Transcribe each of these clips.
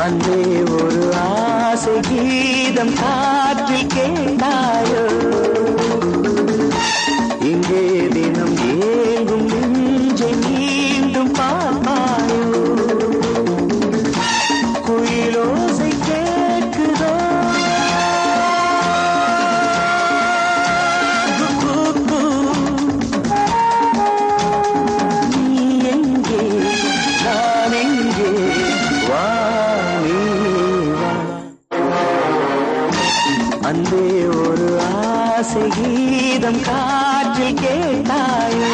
அன்பே ஒரு ஆசை கீதம் காற்றில் கேட்டாயோ இங்கே தினம் ஏங்கும் நெஞ்சை மீண்டும் பார்ப்பாயோ குயிலோசை கேட்குதோ குக்கூ. நீ எங்கே நான் எங்கே வா நீ வா அன்பே ஒரு ஆசை கீதம் காற்றில் கேட்டாயே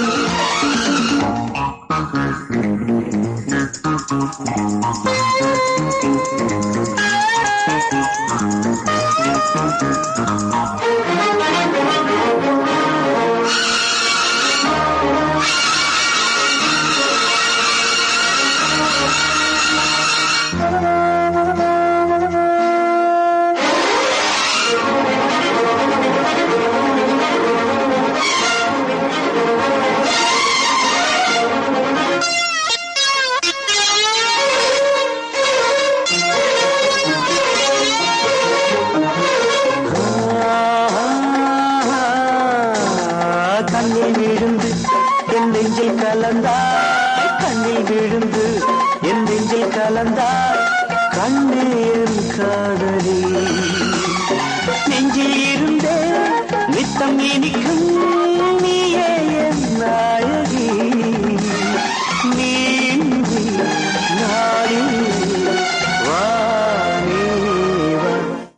கண்ணில் விழுந்து என் நெஞ்சில் கலந்தாய் கண்ணில் விழுந்து என் நெஞ்சில் கலந்தாய் கண்ணே என் காதலி நெஞ்சில் இருந்தே நித்தம் இனிக்கும் நீயே என் நாயகி நீ இன்றி நாளில் வா நீ வா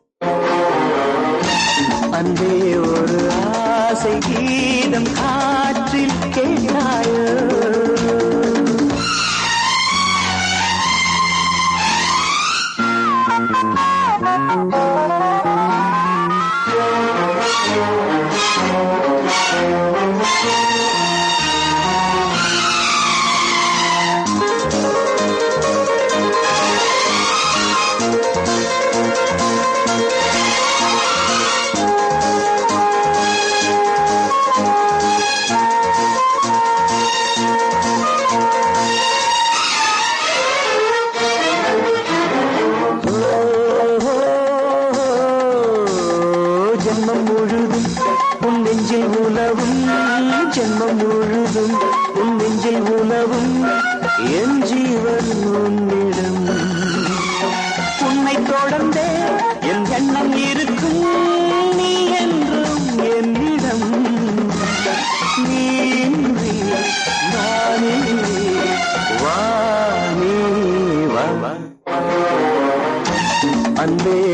அன்பே ஒரு ஆசை கீதம் காற்றில் கேட்டாயோ ஜென்மம் முழுதும் உன் நெஞ்சில் உலவும் ஜென்மம் முழுதும் உன் நெஞ்சில் உலவும் என் ஜீவன் உன்னிடம் உன்னை தொடர்ந்தே என் எண்ணம் இருக்கும் நீ என்றும் என்னிடம் நீ இன்றி நானே வா நீ வா அன்பே